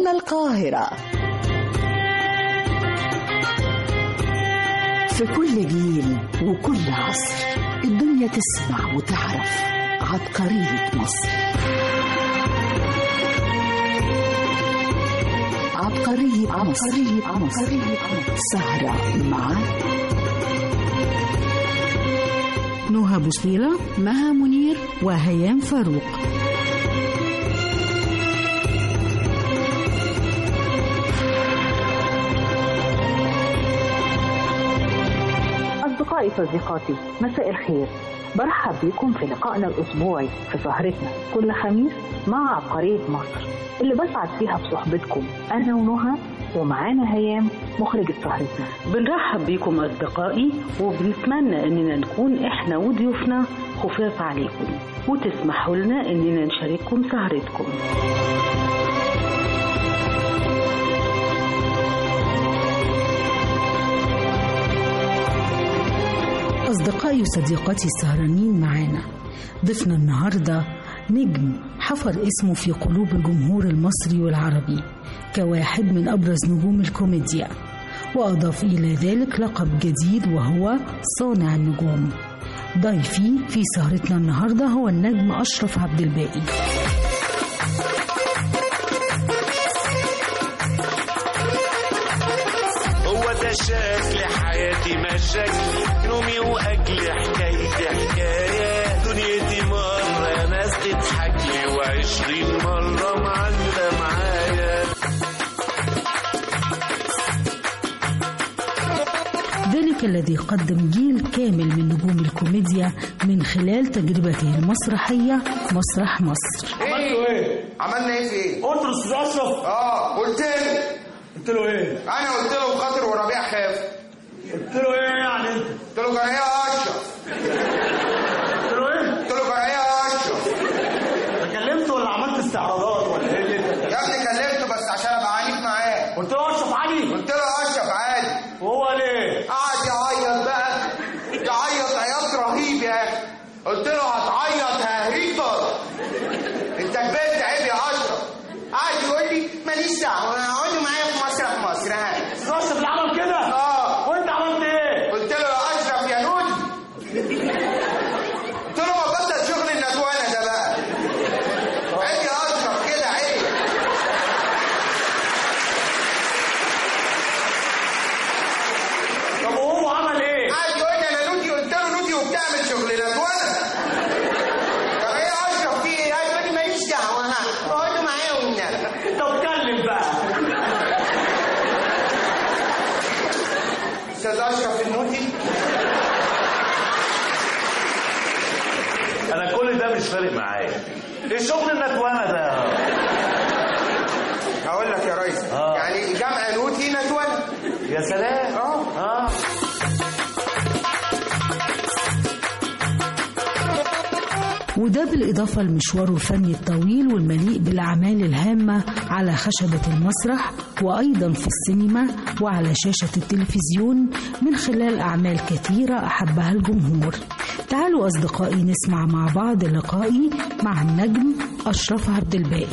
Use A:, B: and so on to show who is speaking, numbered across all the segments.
A: القاهرة في كل جيل وكل عصر الدنيا تسمع وتعرف عبقرية مصر عبقرية مصر, عبقرية مصر. سهرة مع
B: نهى بوصيلة
A: مها منير
B: وهيام فاروق
C: أصدقائي صديقاتي مساء الخير برحب بكم في لقائنا الأسبوعي في سهرتنا كل خميس مع عبقرية مصر اللي بسعد فيها بصحبتكم أنا ونهى ومعانا هيام مخرجة سهرتنا
D: بنرحب بيكم أصدقائي وبنتمنى إننا نكون إحنا وضيوفنا خفاف عليكم وتسمحوا لنا إننا نشارككم سهرتكم
B: أصدقائي وصديقاتي السهرانين معانا ضيفنا النهاردة نجم حفر اسمه في قلوب الجمهور المصري والعربي كواحد من أبرز نجوم الكوميديا وأضاف إلى ذلك لقب جديد وهو صانع النجوم ضيفي في سهرتنا النهاردة هو النجم أشرف عبد الباقي
E: هو ده شكل حياتي مشاكل نومي واكلي حكايتي حكايه دنيتي مره يا ناس تضحك لي وعشرين مره معلقه معايا
B: ذلك الذي قدم جيل كامل من نجوم الكوميديا من خلال تجربته المسرحية مسرح مصر
F: عملتوا ايه؟ عملنا ايه في ايه؟
G: قلت لاستاذ اشرف
F: اه قلت له
G: قلت له ايه؟
F: انا قلت له خاطر وربيع خاف
G: قلت له ايه يعني انت؟
F: قلت له جرى ايه يا اشرف؟
G: قلت له ايه؟
F: قلت له جرى ايه يا اشرف؟
G: انت كلمته ولا عملت استعراضات ولا ايه اللي انت؟
F: يا ابني كلمته بس عشان ابقى عنيف معاه
G: قلت له اشرف علي
F: قلت له اشرف عادي
G: وهو ليه؟
F: قعد يعيط بقى يعيط عياط رهيب يا اخي قلت له هتعيط ههريكر انت كبرت عيب يا اشرف قعد يقول لي ماليش دعوه اقعدوا معايا في مسرح مصر ها
G: استاذ اشرف اللي عمل كده؟
F: اه
G: وانت عملت ايه؟
F: قلت له يا اشرف يا نودي قلت له ما بطل شغل الندوانه ده بقى عيب يا اشرف كده عيب
G: طب وهو عمل ايه؟
F: قعد يقول لي انا نودي قلت له نودي وبتعمل شغل ندوانه طب ايه يا اشرف في ايه؟ قال يقول لي ماليش دعوه ها اقعدوا معايا والنبي
G: طب اتكلم بقى
F: استاذ اشرف النودي
G: انا كل ده مش فارق معايا ايه شغل النتوانه ده؟
F: هقول لك يا ريس
G: آه.
F: يعني جمع نوتي ندوانه
G: يا سلام
F: اه
G: اه
B: وده بالإضافة لمشواره الفني الطويل والمليء بالأعمال الهامة على خشبة المسرح وأيضا في السينما وعلى شاشة التلفزيون من خلال أعمال كثيرة أحبها الجمهور تعالوا أصدقائي نسمع مع بعض لقائي مع النجم أشرف عبد الباقي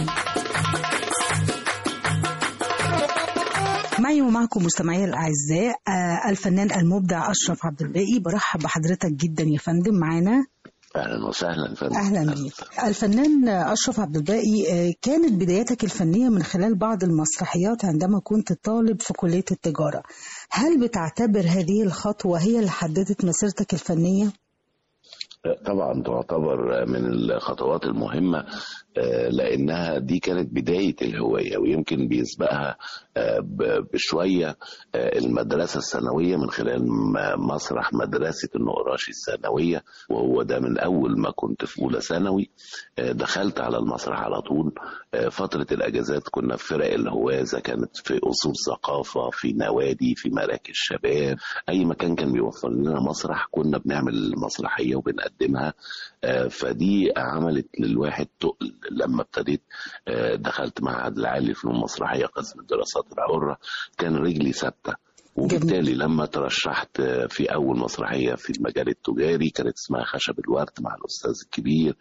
B: معي ومعكم مستمعي الأعزاء آه، الفنان المبدع أشرف عبد الباقي برحب بحضرتك جدا يا فندم معانا
H: اهلا وسهلا فندم
B: اهلا بيك الفنان اشرف عبد الباقي آه، كانت بداياتك الفنيه من خلال بعض المسرحيات عندما كنت طالب في كليه التجاره هل بتعتبر هذه الخطوه هي اللي حددت مسيرتك الفنيه
H: طبعا تعتبر من الخطوات المهمة آه، لأنها دي كانت بداية الهواية ويمكن بيسبقها آه، ب- بشوية آه، المدرسة الثانوية من خلال م- مسرح مدرسة النقراشي الثانوية وهو ده من أول ما كنت في أولى ثانوي آه، دخلت على المسرح على طول آه، فترة الأجازات كنا في فرق الهواة إذا كانت في أصول ثقافة في نوادي في مراكز شباب أي مكان كان بيوفر لنا مسرح كنا بنعمل مسرحية وبنقدمها آه، فدي عملت للواحد تقل لما ابتديت آه، دخلت معهد العالي في المسرحية قسم الدراسات الحرة كان رجلي ثابتة وبالتالي لما ترشحت في أول مسرحية في المجال التجاري كانت اسمها خشب الورد مع الأستاذ الكبير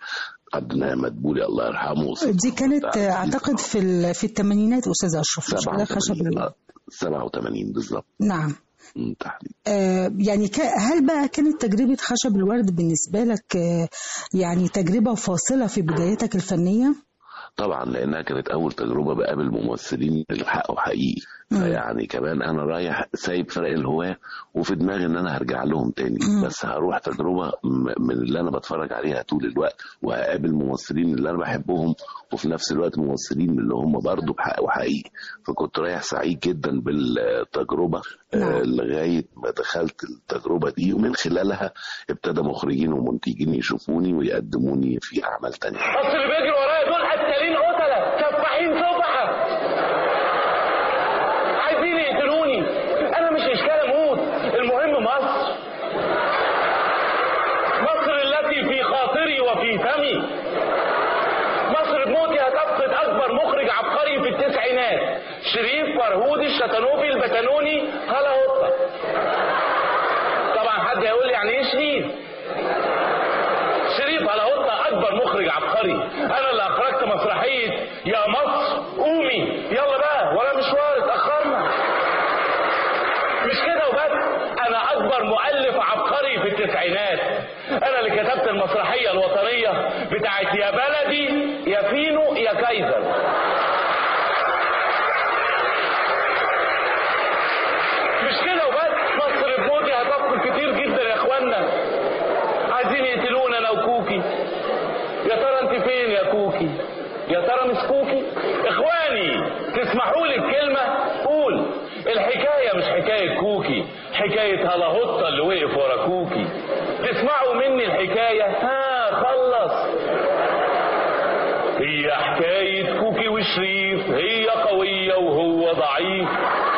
H: عبد النعيم مدبولي الله يرحمه
B: دي كانت آه، اعتقد في ال- في الثمانينات استاذ اشرف مش كده خشب
H: 87
B: الورد
H: آه، 87 بالظبط
B: نعم
H: مم، تحديد
B: آه، يعني ك- هل بقى كانت تجربة خشب الورد بالنسبة لك آه، يعني تجربة فاصلة في بداياتك الفنية؟
H: طبعا لانها كانت اول تجربه بقابل ممثلين الحق وحقيقي فيعني كمان انا رايح سايب فرق الهواه وفي دماغي ان انا هرجع لهم تاني بس هروح تجربه م- من اللي انا بتفرج عليها طول الوقت وهقابل ممثلين اللي انا بحبهم وفي نفس الوقت ممثلين اللي هم برضه بحق وحقيقي فكنت رايح سعيد جدا بالتجربه آه، لغايه ما دخلت التجربه دي ومن خلالها ابتدى مخرجين ومنتجين يشوفوني ويقدموني في اعمال تانية
E: اصل اللي بيجروا ورايا دول قتالين قتله سفاحين سفحه عايزين يقتلوني انا مش اشكال اموت المهم مصر مصر التي في خاطري وفي فمي مصر بموتي هتفقد اكبر مخرج عبقري في التسعينات شريف فرهود الشتنوبي البتنوني هلا هوطه طبعا حد هيقول لي يعني ايه شريف شريف هلاوطة أكبر مخرج عبقري أنا اللي أخرجت مسرحية يا مصر قومي يلا بقى ولا مشوار اتأخرنا مش كده وبس أنا أكبر مؤلف عبقري في التسعينات أنا اللي كتبت المسرحية الوطنية بتاعت يا بلدي يا فينو يا كايزر مش كده وبس مصر بموتي هتفقد كتير جدا يا اخوانا عايزين يقتلونا انا وكوكي يا ترى انت فين يا كوكي يا ترى مسكوكي اخواني تسمحوا لي بكلمه قول الحكايه مش حكايه كوكي حكايه هلاهوطه اللي وقف ورا كوكي تسمعوا مني الحكايه ها خلص هي حكايه كوكي وشريف هي قويه وهو ضعيف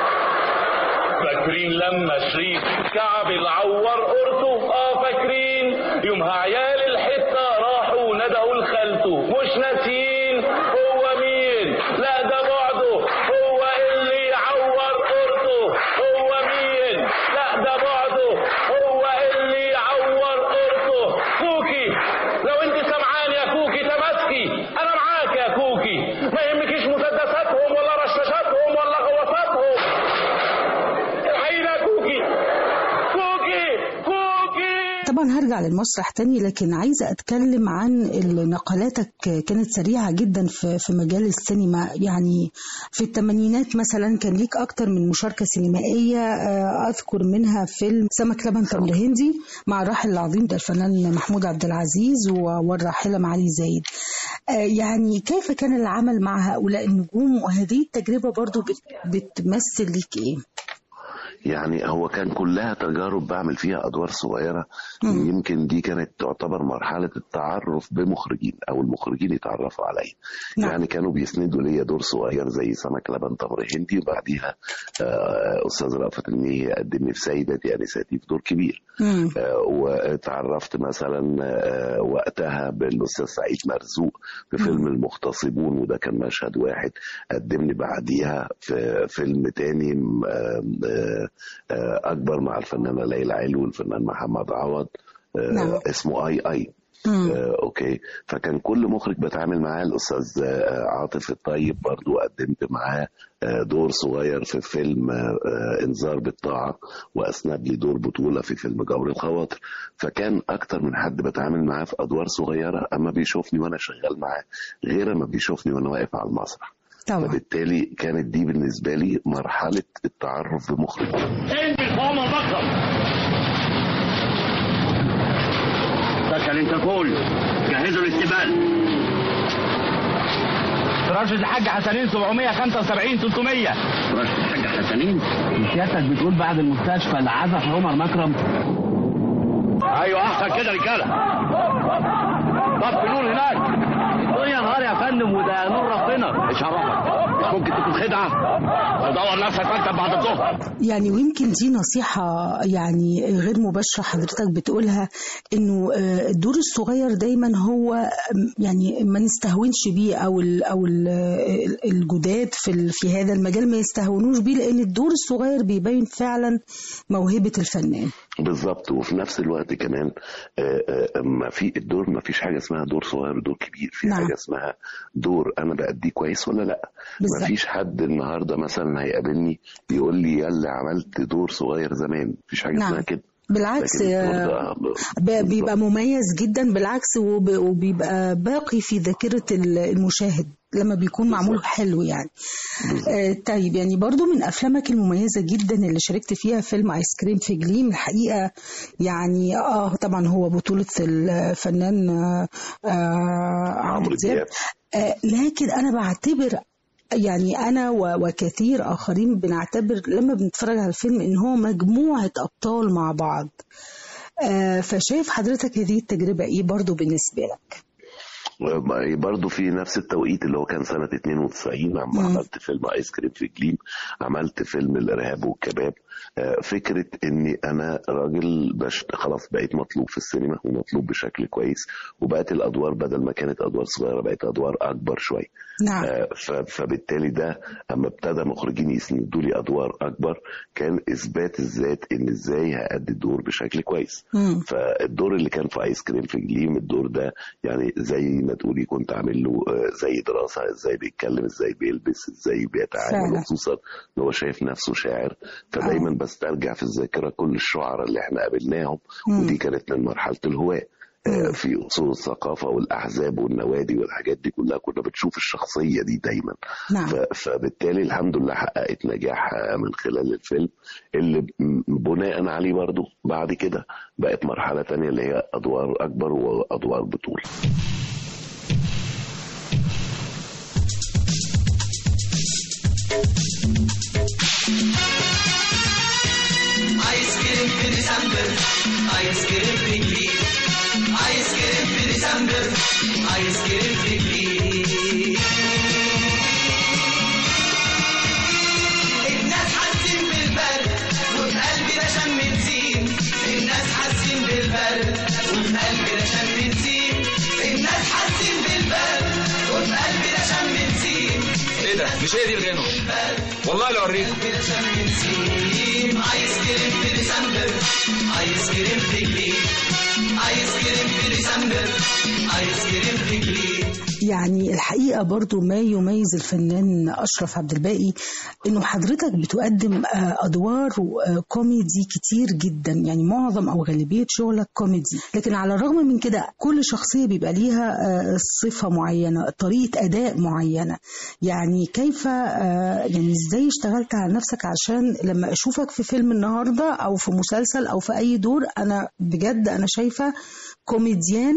E: فاكرين لما شريف كعب العور قرطه اه فاكرين يومها عيال الحته راحوا ندهوا لخالته مش ناسيين هو مين لا ده بعده هو اللي يعور قرطه هو مين لا ده بعده هو اللي يعور قرطه كوكي لو انت سمعان يا كوكي تمسكي انا معاك يا كوكي ما يهمكيش مسدساتهم ولا رشاشاتهم ولا غواصاتهم الحقيقة كوكي كوكي كوكي
B: طبعا هرجع للمسرح تاني لكن عايزة أتكلم عن ال- نقلاتك كانت سريعة جدا في في مجال السينما يعني في الثمانينات مثلا كان ليك أكتر من مشاركة سينمائية آه، أذكر منها فيلم سمك لبن تمر هندي مع الراحل العظيم ده الفنان محمود عبد العزيز و- والراحلة معالي زايد آه، يعني كيف كان العمل مع هؤلاء النجوم وهذه التجربة برضو بت- بتمثل ليك إيه؟
H: يعني هو كان كلها تجارب بعمل فيها ادوار صغيره يمكن دي كانت تعتبر مرحله التعرف بمخرجين او المخرجين يتعرفوا عليا
B: نعم.
H: يعني كانوا بيسندوا ليا دور صغير زي سمك لبن تمر هندي وبعديها آه، استاذ رأفت الميهي قدمني في سيدتي انساتي في دور كبير
B: مم.
H: آه، واتعرفت مثلا آه، وقتها بالاستاذ سعيد مرزوق في فيلم المغتصبون وده كان مشهد واحد قدمني بعديها في فيلم تاني م- آه، آه، آه، اكبر مع الفنانه ليلى علو والفنان محمد عوض آه،
B: نعم.
H: اسمه اي اي
B: مم.
H: آه، اوكي فكان كل مخرج بتعامل معاه الاستاذ آه، عاطف الطيب برضو قدمت معاه آه، دور صغير في فيلم آه، آه، انذار بالطاعه واسند لي دور بطوله في فيلم جور الخواطر فكان اكتر من حد بتعامل معاه في ادوار صغيره اما بيشوفني وانا شغال معاه غير ما بيشوفني وانا واقف على المسرح
B: طبعا
H: فبالتالي كانت دي بالنسبه لي مرحله التعرف بمخرج
E: انزل فوق البقر سكن انت كل جهزوا الاستقبال
I: رشد الحاج حسنين 775 300
E: رشد الحاج حسنين
I: سيادتك بتقول بعد المستشفى العزف عمر مكرم
E: ايوه احسن كده رجاله طب نور هناك
I: يا نهار يا فندم وده نور ربنا
E: ايش عرفك ممكن تكون خدعه تدور نفسك مكتب بعد الظهر
B: يعني ويمكن دي نصيحة يعني غير مباشرة حضرتك بتقولها انه آه، الدور الصغير دايما هو آم، يعني ما نستهونش بيه او ال او ال الجداد في ال- في هذا المجال ما يستهونوش بيه لان الدور الصغير بيبين فعلا موهبة الفنان.
H: بالظبط وفي نفس الوقت كمان آه، آه، ما في الدور ما فيش حاجه اسمها دور صغير ودور كبير في
B: نعم.
H: حاجه اسمها دور انا بأديه كويس ولا لا
B: بالظبط.
H: ما فيش حد النهارده مثلا هيقابلني يقول لي يلا عملت دور صغير زمان مفيش حاجه
B: نعم.
H: اسمها كده
B: بالعكس
H: لكن الدور
B: آه،
H: ده-
B: ب- بيبقى مميز جدا بالعكس وب- وبيبقى باقي في ذاكرة ال- المشاهد لما بيكون معمول حلو يعني آه طيب يعني برضو من أفلامك المميزة جدا اللي شاركت فيها فيلم آيس كريم في جليم الحقيقة يعني آه طبعا هو بطولة الفنان آه آه عمرو دياب
H: دياب.
B: آه لكن أنا بعتبر يعني أنا و- وكثير آخرين بنعتبر لما بنتفرج على الفيلم إن هو مجموعة أبطال مع بعض آه فشايف حضرتك هذه التجربة إيه برضو بالنسبة لك؟
H: برضه في نفس التوقيت اللي هو كان سنة 92 عم
B: مم.
H: عملت فيلم آيس كريم في جليم عملت فيلم الإرهاب والكباب آه، فكرة إني أنا راجل بش خلاص بقيت مطلوب في السينما ومطلوب بشكل كويس وبقت الأدوار بدل ما كانت أدوار صغيرة بقت أدوار أكبر شوية
B: نعم
H: آه، ف- فبالتالي ده اما ابتدى مخرجين يسندوا لي ادوار اكبر كان اثبات الذات ان ازاي هادي الدور بشكل كويس
B: مم.
H: فالدور اللي كان في ايس كريم في جليم الدور ده يعني زي ما تقولي كنت عامل له آه، زي دراسه ازاي بيتكلم ازاي بيلبس ازاي بيتعامل
B: فعلا.
H: وخصوصا ان هو شايف نفسه شاعر فدايما بسترجع في الذاكره كل الشعراء اللي احنا قابلناهم
B: مم.
H: ودي كانت من مرحله الهواه آه، في اصول الثقافه والاحزاب والنوادي والحاجات دي كلها كنا بنشوف الشخصيه دي دايما
B: نعم
H: ف- فبالتالي الحمد لله حققت نجاح آه، من خلال الفيلم اللي ب- بناء عليه برضو بعد كده بقت مرحله تانية اللي هي ادوار اكبر وادوار بطوله
J: ايس كريم في ديسمبر ايس كريم في جليد ايس كريم في ديسمبر ايس كريم في جليد الناس حاسين بالبرد وفي قلبنا شم نسيم الناس حاسين بالبرد وفي قلبنا شم نسيم الناس حاسين بالبرد وفي قلبنا شم نسيم
K: ايه ده مش هي دي الغنوة والله لو اوريكم
J: قلبنا شم نسيم ايس كريم في ديسمبر ايس كريم في جليد ايس كريم في ديسمبر ايس كريم في جليد
B: يعني الحقيقة برضو ما يميز الفنان أشرف عبد الباقي إنه حضرتك بتقدم آه، أدوار آه، كوميدي كتير جدا يعني معظم أو غالبية شغلك كوميدي لكن على الرغم من كده كل شخصية بيبقى ليها آه، صفة معينة طريقة أداء معينة يعني كيف آه، يعني إزاي اشتغلت على نفسك عشان لما أشوفك في فيلم النهاردة أو في مسلسل أو في أي دور أنا بجد أنا شايفة كوميديان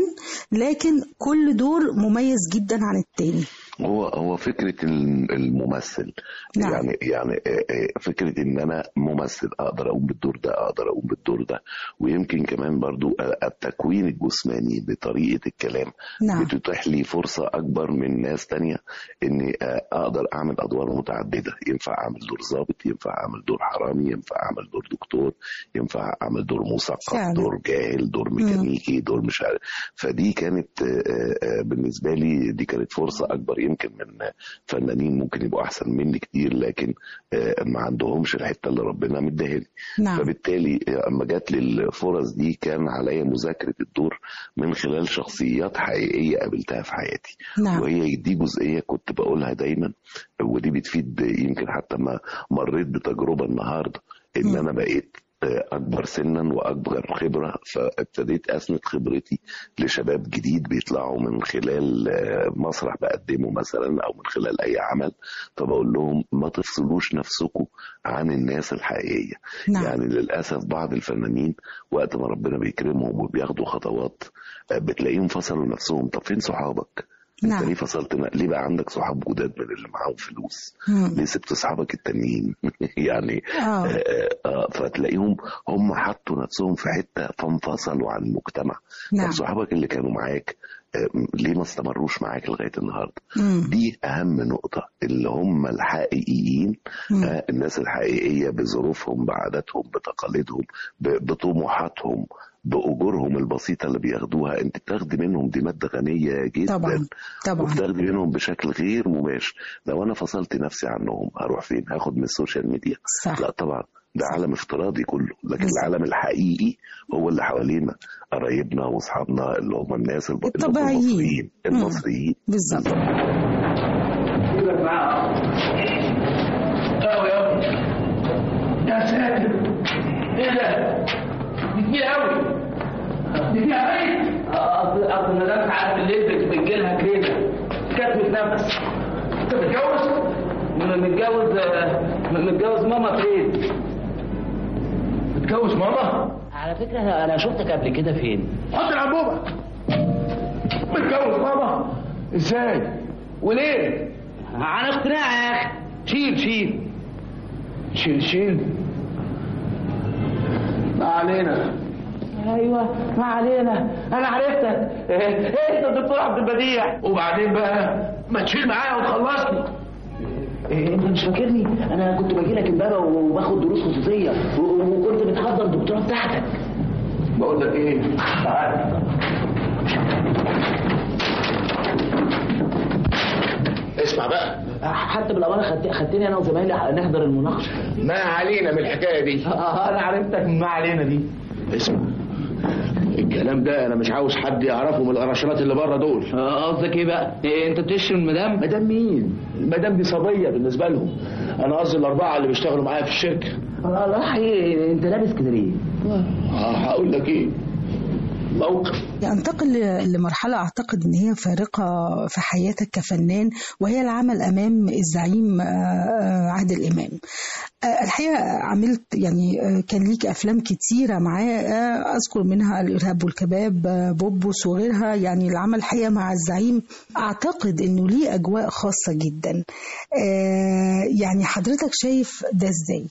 B: لكن كل دور مميز جدا عن التاني
H: هو هو فكره الم- الممثل
B: نعم.
H: يعني يعني آه، آه، فكره ان انا ممثل اقدر اقوم بالدور ده اقدر اقوم بالدور ده ويمكن كمان برضو آه، التكوين الجسماني بطريقه الكلام
B: نعم.
H: بتتيح لي فرصه اكبر من ناس تانية اني آه، اقدر اعمل ادوار متعدده ينفع اعمل دور ضابط ينفع اعمل دور حرامي ينفع اعمل دور دكتور ينفع اعمل دور مثقف
B: فعلا.
H: دور جاهل دور ميكانيكي دور مش عارف فدي كانت آه، آه، بالنسبه لي دي كانت فرصه اكبر يمكن من فنانين ممكن يبقوا احسن مني كتير لكن آه، ما عندهمش الحته اللي ربنا مديها لي
B: نعم
H: فبالتالي آه، اما جات لي الفرص دي كان عليا مذاكره الدور من خلال شخصيات حقيقيه قابلتها في حياتي
B: نعم
H: وهي دي جزئيه كنت بقولها دايما ودي بتفيد يمكن حتى ما مريت بتجربه النهارده ان
B: مم.
H: انا بقيت آه، اكبر سنا واكبر خبره فابتديت اسند خبرتي لشباب جديد بيطلعوا من خلال آه، مسرح بقدمه مثلا او من خلال اي عمل فبقول لهم ما تفصلوش نفسكم عن الناس الحقيقيه
B: نعم.
H: يعني للاسف بعض الفنانين وقت ما ربنا بيكرمهم وبياخدوا خطوات آه، بتلاقيهم فصلوا نفسهم طب فين صحابك؟ انت
B: نعم.
H: ليه فصلت ن- ليه بقى عندك صحاب جداد من اللي معاهم فلوس؟
B: مم.
H: ليه سبت اصحابك التانيين؟ يعني
B: آه.
H: آه، آه، فتلاقيهم هم حطوا نفسهم في حته فانفصلوا عن المجتمع
B: نعم.
H: طب صحابك اللي كانوا معاك آه، ليه ما استمروش معاك لغايه النهارده؟
B: مم.
H: دي اهم نقطه اللي هم الحقيقيين
B: مم.
H: آه، الناس الحقيقيه بظروفهم بعاداتهم بتقاليدهم ب- بطموحاتهم باجورهم البسيطه اللي بياخدوها انت بتاخدي منهم دي ماده غنيه جدا
B: طبعا طبعا
H: وبتاخدي منهم بشكل غير مباشر لو انا فصلت نفسي عنهم هروح فين هاخد من السوشيال ميديا
B: صح
H: لا طبعا ده عالم افتراضي كله لكن العالم الحقيقي هو اللي حوالينا قرايبنا واصحابنا اللي هم الناس الب- اللي هم
B: الطبيعيين.
H: المصريين
B: مم.
H: المصريين
B: بالظبط
L: سيبك معاه قوي قوي يا ساتر ايه ده؟ دي كبيرة قوي دي فيها قوي اصل اصل المدام ساعات بالليل بتجي لها كريمه كانت بتنفس انت متجوز؟ م- متجوز آه، م- متجوز ماما فين؟ متجوز ماما؟
M: على فكرة أنا شفتك قبل كده فين؟
L: حط الأنبوبة متجوز ماما ازاي؟ وليه؟
M: عن اقتناع يا أخي
L: شيل شيل شيل شيل ما علينا
M: ايوه ما علينا انا عرفتك ايه انت الدكتور عبد البديع
L: وبعدين بقى ما تشيل معايا وتخلصني
M: إيه انت مش فاكرني انا كنت باجي لك امبارح وباخد دروس خصوصيه و- وكنت بتحضر الدكتوراه بتاعتك
L: بقول لك ايه تعال اسمع بقى
M: حتى بالاول خدت خدتني انا وزمايلي نحضر المناقشه
L: ما علينا من الحكايه دي
M: انا عرفتك من ما علينا دي
L: اسمع الكلام ده انا مش عاوز حد يعرفه من القراشات اللي بره دول
M: قصدك ايه بقى؟ إيه انت بتشتم المدام؟
L: مدام مين؟ المدام دي صبيه بالنسبه لهم انا قصدي الاربعه اللي بيشتغلوا معايا في الشركه
M: الله ايه انت لابس كده ليه؟
L: اه هقول لك ايه موقف
B: ينتقل لمرحلة أعتقد إن هي فارقة في حياتك كفنان وهي العمل أمام الزعيم آه، آه، عادل إمام آه، الحقيقة عملت يعني آه، كان ليك أفلام كتيرة معاه آه، أذكر منها الإرهاب والكباب آه، بوبوس وغيرها يعني العمل الحقيقة مع الزعيم أعتقد إنه ليه أجواء خاصة جدا آه، يعني حضرتك شايف ده إزاي؟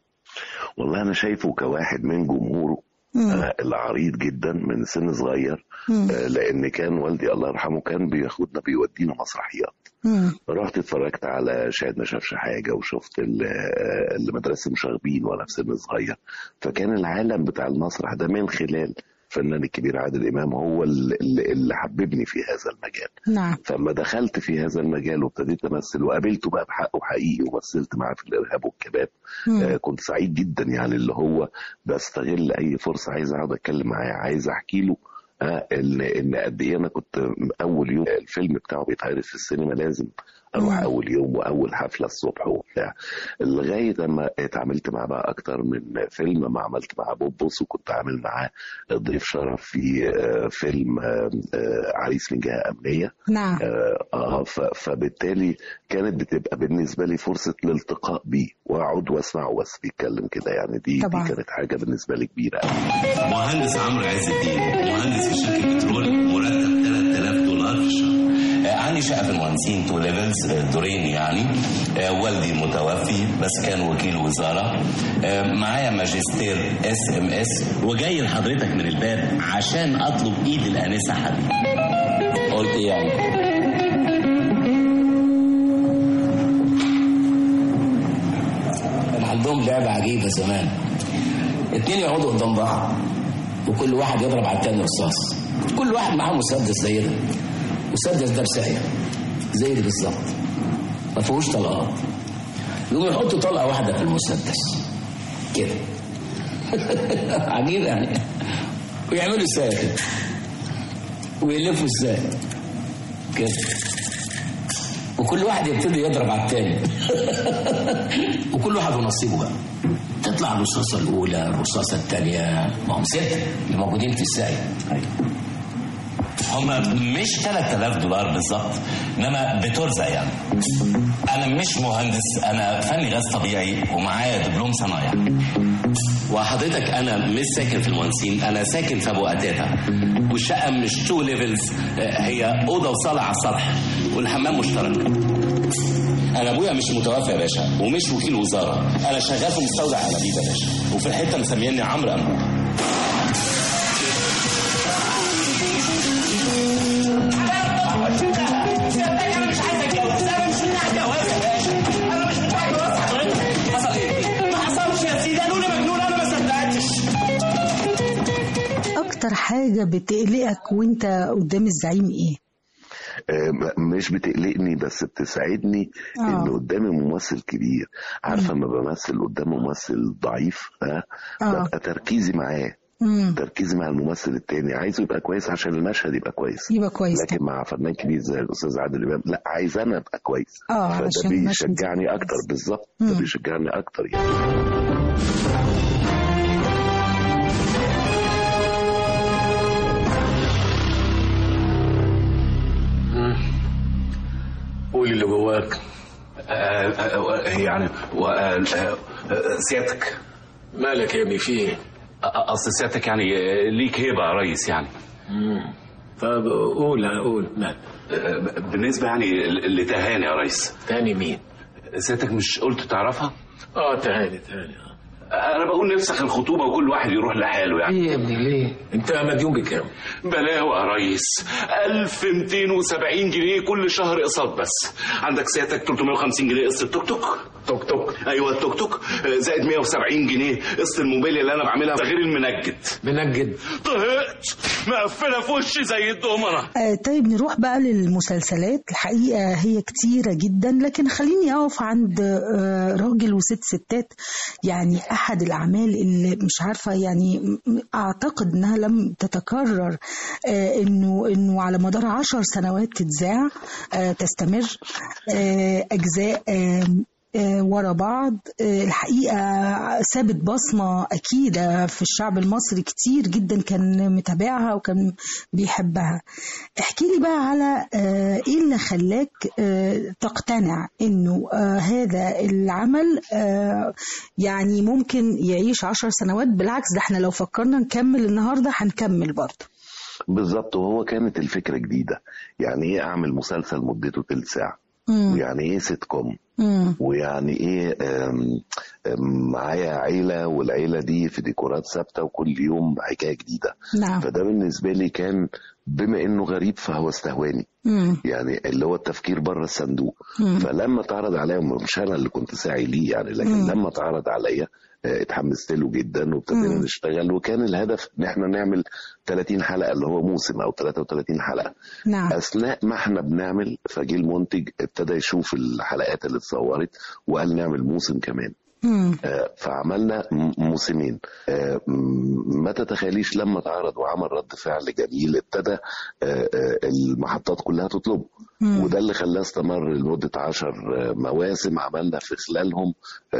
H: والله انا شايفه كواحد من جمهوره آه العريض جدا من سن صغير
B: مم.
H: آه لان كان والدي الله يرحمه كان بياخدنا بيودينا مسرحيات
B: مم.
H: رحت اتفرجت على شاهد ما شافش حاجه وشفت ال- آه، المدرسه مشاغبين وانا في سن صغير فكان العالم بتاع المسرح ده من خلال الفنان الكبير عادل امام هو اللي, اللي حببني في هذا المجال
B: نعم
H: فلما دخلت في هذا المجال وابتديت امثل وقابلته بقى بحقه حقيقي ومثلت معاه في الارهاب والكباب
B: مم.
H: آه كنت سعيد جدا يعني اللي هو بستغل اي فرصه عايز اقعد اتكلم معاه عايز احكي له آه ان ان قد ايه انا كنت اول يوم الفيلم بتاعه بيتعرض في السينما لازم اروح اول يوم واول حفله الصبح وبتاع لغايه اما اتعاملت معاه بقى اكتر من فيلم ما عملت معاه بوبوس وكنت عامل معاه ضيف شرف في آه، فيلم آه، آه، عريس من جهه امنيه
B: نعم
H: آه آه، ف- فبالتالي كانت بتبقى بالنسبه لي فرصه الالتقاء بيه واقعد واسمع بس بيتكلم كده يعني دي
N: طبعاً.
H: دي كانت حاجه بالنسبه لي كبيره قوي
N: مهندس عمرو عز الدين مهندس في شركه بترول مرتب 3000 دولار في الشهر آه، عندي شقه في المهندسين تو ليفلز آه، دورين يعني آه، والدي متوفي بس كان وكيل وزاره آه، معايا ماجستير اس ام اس وجاي لحضرتك من الباب عشان اطلب ايد الانسه حبيبي قلت ايه يعني
O: كان عندهم لعبة عجيبة زمان اتنين يقعدوا قدام بعض وكل واحد يضرب على التاني رصاص كل واحد معاه مسدس زي ده مسدس ده بسعر زي ده بالظبط ما فيهوش طلقات يقوموا يحطوا طلقة واحدة في المسدس كده عجيب يعني ويعملوا ازاي كده ويلفوا ازاي كده وكل واحد يبتدي يضرب على التاني وكل واحد ونصيبه بقى تطلع الرصاصة الأولى الرصاصة الثانية ما هم ستة اللي موجودين في الساقية
N: هم مش 3000 دولار بالظبط انما بترزق يعني انا مش مهندس انا فني غاز طبيعي ومعايا دبلوم صنايع وحضرتك انا مش ساكن في المهندسين انا ساكن في ابو قتاته والشقه مش تو ليفلز هي اوضه وصاله على السطح والحمام مشترك انا ابويا مش متوفى يا باشا ومش وكيل وزاره انا شغال في مستودع انابيب يا باشا وفي الحته مسميني عمرو انبوب
B: أكتر حاجة بتقلقك وأنت قدام الزعيم إيه؟
H: آه، م- مش بتقلقني بس بتساعدني
B: آه.
H: ان قدامي ممثل كبير عارفه لما بمثل قدام ممثل ضعيف ها
B: آه.
H: ببقى تركيزي معاه
B: مم.
H: تركيزي مع الممثل التاني عايزه يبقى كويس عشان المشهد يبقى كويس
B: يبقى كويس
H: لكن مع فنان كبير زي الاستاذ عادل امام لا عايز انا ابقى كويس
B: آه،
H: فده
B: عشان المشهد
H: بيشجعني اكتر بالظبط ده
B: مم.
H: بيشجعني اكتر يعني
O: قول اللي جواك
K: يعني و- آه، آه، آه، سيادتك
O: مالك يا ابني في ايه؟
K: آه، اصل سيادتك يعني آه، ليك هيبه يا ريس يعني
O: مم. طب قول قول مال
K: آه، بالنسبه يعني ل- لتهاني يا ريس
O: تاني مين؟
K: سيادتك مش قلت تعرفها؟
O: اه تهاني تهاني
K: انا بقول نفسخ الخطوبه وكل واحد يروح لحاله يعني
O: ايه يا ابني ليه؟ انت مديون بكام؟
K: بلاوي يا ريس 1270 جنيه كل شهر اقساط بس عندك سيادتك 350 جنيه قسط التوك توك
O: توك توك
K: ايوه التوك توك آه، زائد 170 جنيه قسط الموبيل اللي انا بعملها ده غير المنجد
O: منجد
K: طهقت مقفله في وشي زي الدومنه
B: آه طيب نروح بقى للمسلسلات الحقيقة هي كتيرة جدا لكن خليني أقف عند آه راجل وست ستات يعني أحد الأعمال اللي مش عارفة يعني م- أعتقد إنها لم تتكرر آه إنه إنه على مدار عشر سنوات تتذاع آه تستمر آه أجزاء آه آه، ورا بعض آه، الحقيقة سابت بصمة أكيدة في الشعب المصري كتير جدا كان متابعها وكان بيحبها احكي لي بقى على آه، ايه اللي خلاك آه، تقتنع انه آه، هذا العمل آه، يعني ممكن يعيش عشر سنوات بالعكس ده احنا لو فكرنا نكمل النهاردة هنكمل برضه
H: بالظبط وهو كانت الفكره جديده يعني ايه اعمل مسلسل مدته تلت ساعه
B: مم.
H: ويعني ايه سيت كوم
B: مم.
H: ويعني ايه آم، آم، معايا عيله والعيله دي في ديكورات ثابته وكل يوم حكايه جديده
B: نعم
H: فده بالنسبه لي كان بما انه غريب فهو استهواني
B: مم.
H: يعني اللي هو التفكير بره الصندوق
B: مم.
H: فلما اتعرض عليا مش انا اللي كنت ساعي ليه يعني لكن
B: مم.
H: لما اتعرض عليا آه، اتحمست له جدا وابتدينا
B: مم.
H: نشتغل وكان الهدف ان احنا نعمل 30 حلقه اللي هو موسم او 33 حلقه
B: نعم
H: اثناء ما احنا بنعمل فجه المنتج ابتدى يشوف الحلقات اللي اتصورت وقال نعمل موسم كمان
B: مم.
H: آه، فعملنا م- موسمين آه، م- ما تتخيليش لما اتعرض وعمل رد فعل جميل ابتدى آه، آه، المحطات كلها تطلبه
B: مم.
H: وده اللي خلاه استمر لمدة عشر آه، مواسم عملنا في خلالهم آه،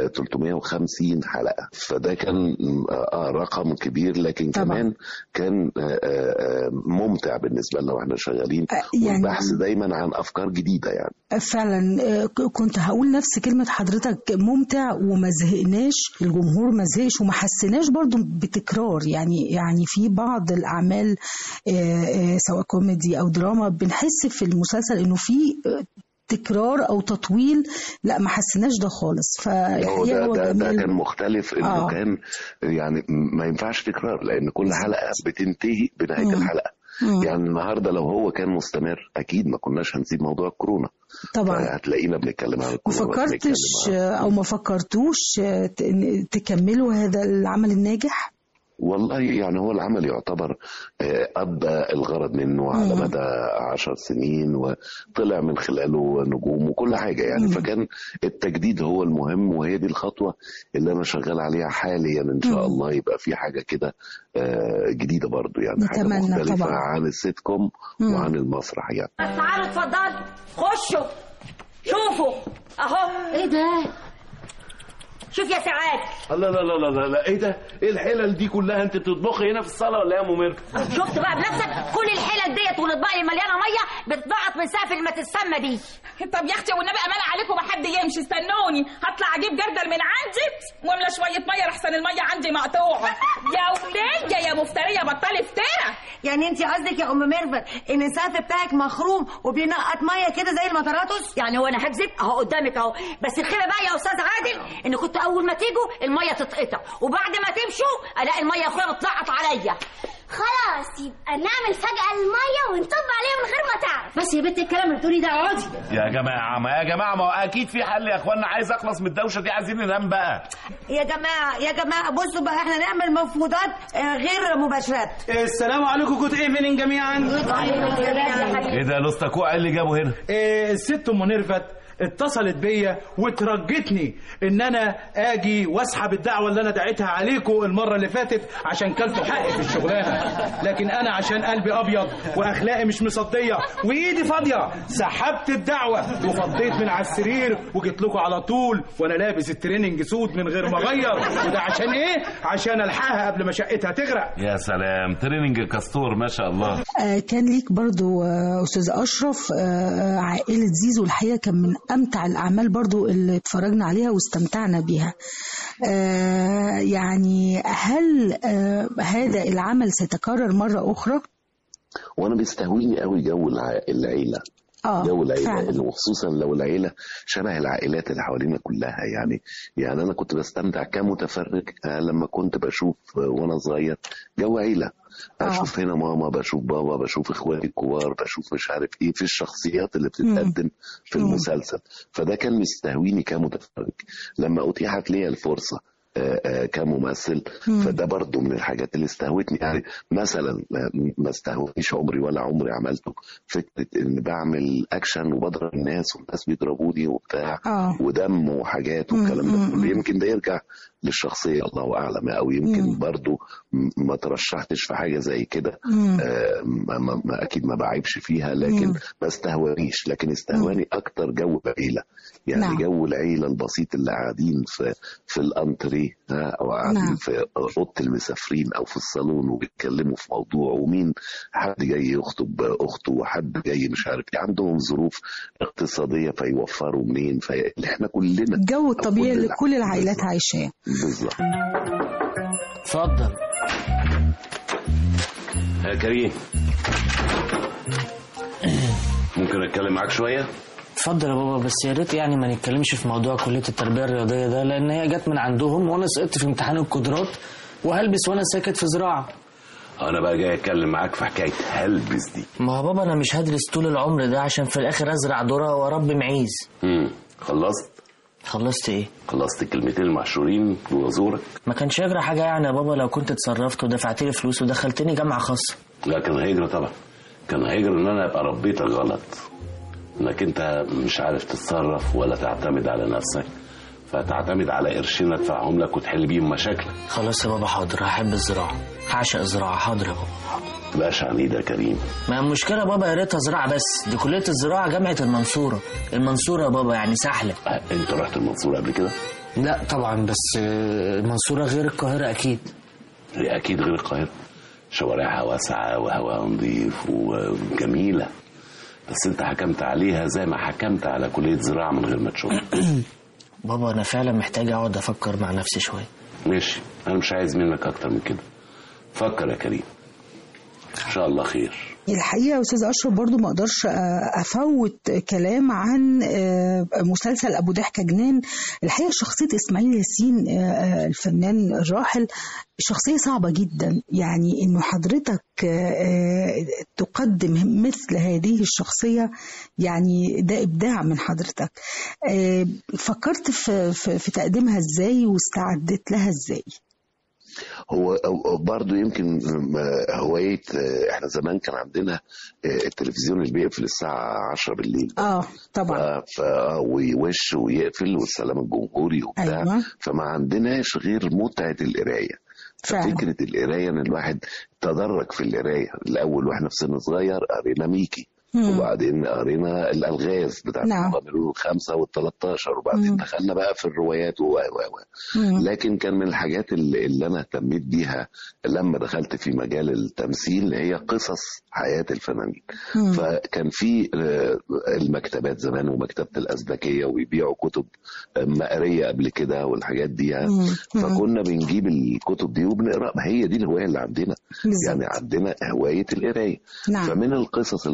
H: 350 حلقة فده كان آه آه، رقم كبير لكن
B: طبعا.
H: كمان كان آه، آه، آه، ممتع بالنسبة لنا واحنا شغالين
B: يعني-
H: والبحث دايما عن أفكار جديدة يعني
B: فعلا آه، ك- كنت هقول نفس كلمة حضرتك ممتع وما زهقناش الجمهور ما زهقش وما حسيناش برضو بتكرار يعني يعني في بعض الأعمال آه، آه، سواء كوميدي أو دراما بنحس في المسلسل إنه في آه، تكرار أو تطويل لا ما حسيناش ده خالص
H: هو
B: فالحقيقة
H: ده,
B: هو
H: ده, ده
B: جميل.
H: كان مختلف انه
B: آه.
H: آه. كان يعني ما ينفعش تكرار لان كل حلقه بتنتهي بنهايه
B: مم.
H: الحلقه
B: مم.
H: يعني النهارده لو هو كان مستمر اكيد ما كناش هنسيب موضوع الكورونا
B: طبعا
H: هتلاقينا بنتكلم عن
B: ما
H: الكورونا
B: فكرتش
H: بنتكلم عن-
B: أو ما فكرتوش آه، ت- إن تكملوا هذا العمل الناجح؟
H: والله يعني هو العمل يعتبر آه، أدى الغرض منه على
B: مم.
H: مدى عشر سنين وطلع من خلاله نجوم وكل حاجة يعني
B: مم.
H: فكان التجديد هو المهم وهي دي الخطوة اللي أنا شغال عليها حاليا إن شاء
B: مم.
H: الله يبقى في حاجة كده آه، جديدة برضو يعني حاجة
B: نتمنى
H: مختلفة
B: طبعا.
H: عن السيت كوم
B: مم.
H: وعن المسرح يعني
P: بس تعالوا اتفضلوا خشوا شوفوا اهو ايه ده شوف يا سعاد
L: الله لا لا لا لا, لا. ايه ده؟ ايه الحلل دي كلها انت بتطبخي هنا في الصاله ولا ايه يا ممر؟
P: شفت بقى بنفسك كل الحلل ديت والاطباق اللي مليانه ميه بتضغط من سقف ما تتسمى دي
Q: طب يا اختي والنبي امان عليكم ما حد يمشي استنوني هطلع اجيب جردل من عندي واملى شويه ميه لحسن الميه عندي مقطوعه يا وليه يا مفتريه بطلي فتره
R: يعني انت قصدك يا ام ميرفت ان السقف بتاعك مخروم وبينقط ميه كده زي المطراتس
P: يعني هو انا هكذب اهو قدامك اهو بس الخيبه بقى يا استاذ عادل ان كنت اول ما تيجوا الميه تتقطع وبعد ما تمشوا الاقي الميه يا اخويا بتلقط عليا
S: خلاص يبقى نعمل فجأة المية ونطب عليها من غير ما تعرف
P: بس يا بنت الكلام اللي بتقولي ده اقعدي
K: يا جماعه ما يا جماعه ما هو اكيد في حل يا اخوانا عايز اخلص من الدوشه دي عايزين ننام بقى
R: يا جماعه يا جماعه بصوا بقى احنا نعمل مفروضات آه، غير مباشرات
G: السلام عليكم جود ايفنينج جميعا
K: ايه ده لوستاكو ايه اللي جابه هنا
G: إيه، الست ام نيرفت اتصلت بيا وترجتني ان انا اجي واسحب الدعوه اللي انا دعيتها عليكم المره اللي فاتت عشان كلتوا حقي في الشغلانه لكن انا عشان قلبي ابيض واخلاقي مش مصديه وايدي فاضيه سحبت الدعوه وفضيت من على السرير وجيت لكم على طول وانا لابس التريننج سود من غير ما اغير وده عشان ايه عشان الحقها قبل ما شقتها تغرق
K: يا سلام تريننج كاستور ما شاء الله
B: آه، كان ليك برضو آه، أستاذ أشرف آه، آه، عائلة زيزو الحقيقة كان من أمتع الأعمال برضو اللي اتفرجنا عليها واستمتعنا بيها آه، يعني هل آه، هذا العمل سيتكرر مرة أخرى؟
H: وانا بيستهويني قوي جو الع- العيله
B: آه،
H: جو العيله
B: فعلا.
H: اللي وخصوصا لو العيله شبه العائلات اللي حوالينا كلها يعني يعني انا كنت بستمتع كمتفرج آه، لما كنت بشوف آه، وانا صغير جو عيله اشوف هنا ماما بشوف بابا بشوف اخواتي الكبار بشوف مش عارف ايه في الشخصيات اللي بتتقدم في المسلسل فده كان مستهويني كمتفرج لما اتيحت لي الفرصه آه، آه، كممثل
B: مم.
H: فده برضو من الحاجات اللي استهوتني يعني مثلا آه، ما استهوتنيش عمري ولا عمري عملته فكره ان بعمل اكشن وبضرب الناس والناس بيضربوني وبتاع
B: آه.
H: ودم وحاجات
B: مم،
H: والكلام
B: مم،
H: ده كله يمكن ده يرجع للشخصيه الله اعلم او يمكن برضو م- ما ترشحتش في حاجه زي كده
B: مم.
H: آه، ما ما ما اكيد ما بعيبش فيها لكن
B: مم.
H: ما استهوانيش لكن استهواني اكتر جو العيله يعني
B: نعم.
H: جو العيله البسيط اللي قاعدين في في الانتري ها او قاعدين
B: نعم.
H: في اوضه المسافرين او في الصالون وبيتكلموا في موضوع ومين حد جاي يخطب اخته وحد جاي مش عارف ايه عندهم ظروف اقتصاديه فيوفروا منين في اللي احنا كلنا
B: الجو الطبيعي
H: كل
B: اللي
H: الع-
B: كل العائلات عايشاه
H: بالظبط
O: اتفضل
K: يا كريم ممكن اتكلم معاك شويه
O: اتفضل يا بابا بس يا ريت يعني ما نتكلمش في موضوع كليه التربيه الرياضيه ده لان هي جت من عندهم وانا سقطت في امتحان القدرات وهلبس وانا ساكت في زراعه
K: انا بقى جاي اتكلم معاك في حكايه هلبس دي
O: ما هو بابا انا مش هدرس طول العمر ده عشان في الاخر ازرع ذره واربي معيز
K: امم خلصت
O: خلصت ايه
K: خلصت الكلمتين المحشورين جوه زورك
O: ما كانش يجرى حاجه يعني يا بابا لو كنت اتصرفت ودفعت لي فلوس ودخلتني جامعه خاصه
K: لا كان هيجري طبعا كان هيجري ان انا ابقى ربيتك غلط انك انت مش عارف تتصرف ولا تعتمد على نفسك فتعتمد على قرشين ادفعهم لك وتحل بيهم مشاكلك
O: خلاص يا بابا حاضر هحب الزراعه هعشق الزراعه حاضر يا بابا
K: بلاش عنيد يا كريم
O: ما المشكله بابا يا ريتها زراعه بس دي كليه الزراعه جامعه المنصوره المنصوره يا بابا يعني سحله
K: انت رحت المنصوره قبل كده
O: لا طبعا بس آه، المنصوره غير القاهره اكيد
K: هي اكيد غير القاهره شوارعها واسعه وهواها نظيف وجميله بس انت حكمت عليها زي ما حكمت على كليه زراعه من غير ما تشوف
O: بابا انا فعلا محتاج اقعد افكر مع نفسي شويه
K: ماشي انا مش عايز منك اكتر من كده فكر يا كريم ان شاء الله خير
B: الحقيقه يا استاذ اشرف برضو ما اقدرش آه، افوت كلام عن آه، مسلسل ابو ضحكه جنان الحقيقه شخصيه اسماعيل ياسين آه، آه، الفنان الراحل شخصيه صعبه جدا يعني انه حضرتك آه، آه، تقدم مثل هذه الشخصيه يعني ده ابداع من حضرتك آه، فكرت في في في تقديمها ازاي واستعدت لها ازاي
H: هو هو برضه يمكن آه، هواية آه، احنا زمان كان عندنا آه، التلفزيون اللي بيقفل الساعة 10 بالليل
B: اه طبعا
H: ف... ويوش ويقفل والسلام الجمهوري وبتاع
B: أيوة.
H: فما عندناش غير متعة القراية
B: فعلا.
H: فكرة القراية ان الواحد تدرج في القراية الاول واحنا في سن صغير قرينا ميكي
B: مم.
H: وبعدين قرينا الالغاز بتاعت
B: نعم.
H: المغامرون الخمسه وال13 وبعدين
B: مم.
H: دخلنا بقى في الروايات و و و
B: مم.
H: لكن كان من الحاجات اللي, اللي انا اهتميت بيها لما دخلت في مجال التمثيل هي قصص حياه الفنانين
B: مم.
H: فكان في آه، المكتبات زمان ومكتبه الازبكيه ويبيعوا كتب آه، مقريه قبل كده والحاجات دي يعني.
B: مم. مم.
H: فكنا بنجيب الكتب دي وبنقرا ما هي دي الهوايه اللي عندنا
B: بالظبط.
H: يعني عندنا هوايه القرايه
B: نعم.
H: فمن القصص اللي قريتها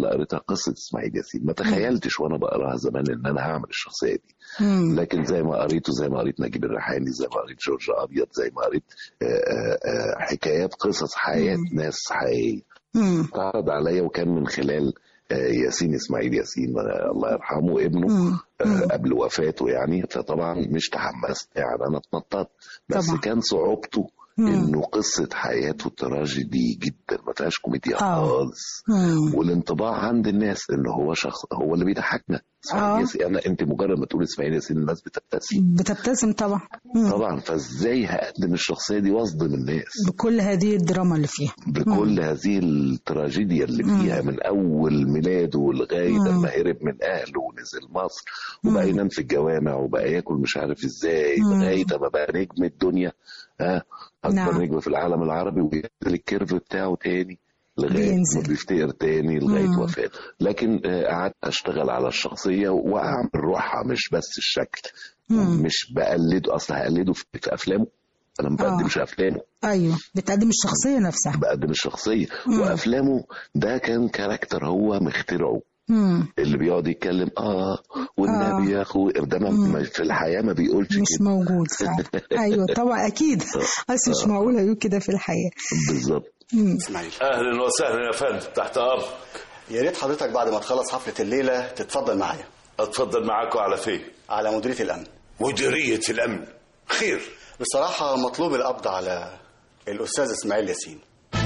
H: قصه اسماعيل ياسين ما تخيلتش وانا بقراها زمان ان انا هعمل الشخصيه دي
B: مم.
H: لكن زي ما قريته زي ما قريت نجيب الريحاني زي ما قريت جورج ابيض زي ما قريت آه، آه، آه، حكايات قصص حياه ناس حقيقيه
B: مم.
H: اتعرض عليا وكان من خلال آه، ياسين اسماعيل ياسين آه، الله يرحمه ابنه
B: مم.
H: آه، قبل وفاته يعني فطبعا مش تحمست يعني انا اتنططت بس
B: طبعا.
H: كان صعوبته
B: مم.
H: انه قصه حياته تراجيدي جدا ما فيهاش كوميديا
B: آه.
H: خالص
B: مم.
H: والانطباع عند الناس ان هو شخص هو اللي بيضحكنا اسماعيل
B: آه.
H: ياسين انا انت مجرد ما تقول اسماعيل ياسين الناس بتبتسم
B: بتبتسم طبعا مم.
H: طبعا فازاي هقدم الشخصيه دي واصدم الناس
B: بكل هذه الدراما اللي فيها
H: بكل هذه التراجيديا اللي
B: مم.
H: فيها من اول ميلاده لغايه
B: مم.
H: لما هرب من اهله ونزل مصر وبقى ينام في الجوامع وبقى ياكل مش عارف ازاي
B: مم.
H: لغايه ما بقى نجم الدنيا ها اكبر
B: نعم.
H: نجم في العالم العربي وينزل الكيرف بتاعه تاني لغايه
B: بينزل.
H: ما بيفتقر تاني لغايه
B: مم.
H: وفاته لكن آه، قعدت اشتغل على الشخصيه واعمل روحها مش بس الشكل
B: مم.
H: مش بقلده اصل هقلده في في افلامه انا ما
B: آه.
H: بقدمش افلامه
B: ايوه بتقدم الشخصيه نفسها
H: بقدم الشخصيه
B: مم.
H: وافلامه ده كان كاركتر هو مخترعه
B: مم.
H: اللي بيقعد يتكلم اه والنبي يا اخو ده ما- ما في الحياه ما بيقولش
B: مش
H: كده
B: موجود فعلا ايوه طبعا اكيد بس مش معقول هيقول كده في الحياه
H: بالظبط
B: مم.
T: اسماعيل
K: اهلا وسهلا يا فندم تحت امرك
T: يا ريت حضرتك بعد ما تخلص حفله الليله تتفضل معايا
K: اتفضل معاكم على فين
T: على مديريه الامن
E: مديريه الامن خير
T: بصراحه مطلوب القبض على الاستاذ اسماعيل ياسين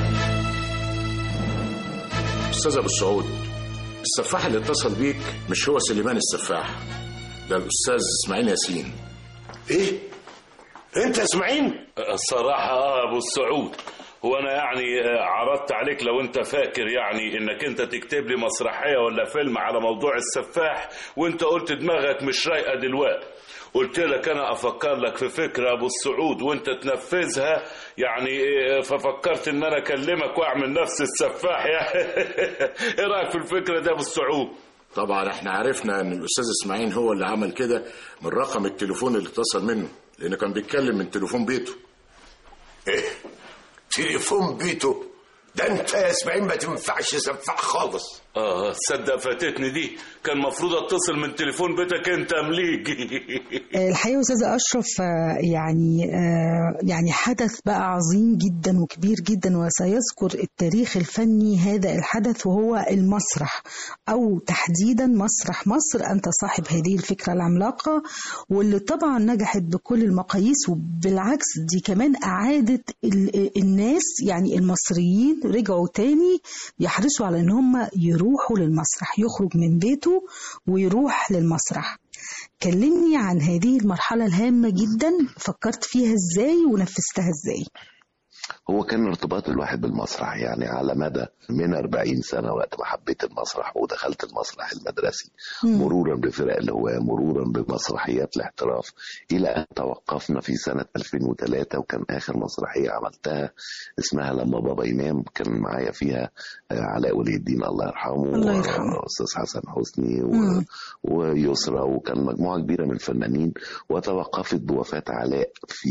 L: استاذ ابو السعود السفاح اللي اتصل بيك مش هو سليمان السفاح ده الاستاذ اسماعيل ياسين
E: ايه انت اسماعيل
K: الصراحة اه ابو السعود هو انا يعني آه، عرضت عليك لو انت فاكر يعني انك انت تكتب لي مسرحية ولا فيلم على موضوع السفاح وانت قلت دماغك مش رايقة دلوقتي قلت لك انا افكر لك في فكرة ابو السعود وانت تنفذها يعني آه، ففكرت ان انا اكلمك واعمل نفس السفاح يعني ايه رايك في الفكرة دي يا ابو السعود
L: طبعا احنا عرفنا ان الاستاذ اسماعيل هو اللي عمل كده من رقم التليفون اللي اتصل منه لانه كان بيتكلم من تليفون بيته
E: ايه تليفون بيته ده انت يا اسماعيل ما تنفعش سفاح خالص
K: اه تصدق فاتتني دي كان المفروض اتصل من تليفون بيتك انت مليك
B: الحقيقه يا استاذ اشرف آه، يعني آه، يعني حدث بقى عظيم جدا وكبير جدا وسيذكر التاريخ الفني هذا الحدث وهو المسرح او تحديدا مسرح مصر انت صاحب هذه الفكره العملاقه واللي طبعا نجحت بكل المقاييس وبالعكس دي كمان اعادت ال- الناس يعني المصريين رجعوا تاني يحرصوا على ان هم يروحوا للمسرح يخرج من بيته ويروح للمسرح كلمني عن هذه المرحلة الهامة جدا فكرت فيها ازاي ونفذتها ازاي
H: هو كان ارتباط الواحد بالمسرح يعني على مدى من 40 سنة وقت ما حبيت المسرح ودخلت المسرح المدرسي
B: مم.
H: مرورا بفرق الهواة مرورا بمسرحيات الاحتراف إلى أن توقفنا في سنة 2003 وكان آخر مسرحية عملتها اسمها لما بابا ينام كان معايا فيها آه، علاء ولي الدين الله يرحمه
B: الله يرحمه.
H: وأستاذ حسن حسني و...
B: مم.
H: ويسرى وكان مجموعة كبيرة من الفنانين وتوقفت بوفاة علاء في